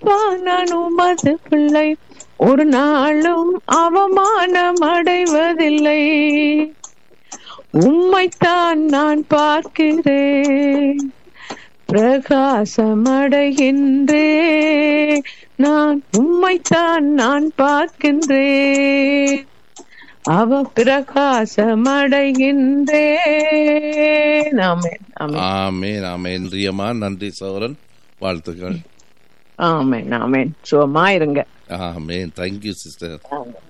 அப்பா நான் உமது பிள்ளை ஒரு நாளும் அவமானம் அடைவதில்லை உம்மைத்தான் நான் பார்க்கிறேன் பிரகாசமடைகின்றேன் நான் உம்மைத்தான் நான் பார்க்கின்றேன் அவ பிரகாசமடைகின்றேன் ஆமென் ஆமென் ஆமேன் ஆமேன் ரியமா நன்றி சௌரன் வாழ்த்துக்கள் ஆமென் ஆமென் சுகமா இருங்க ஆமேன் தேங்க்யூ சிஸ்டர் ஆமென்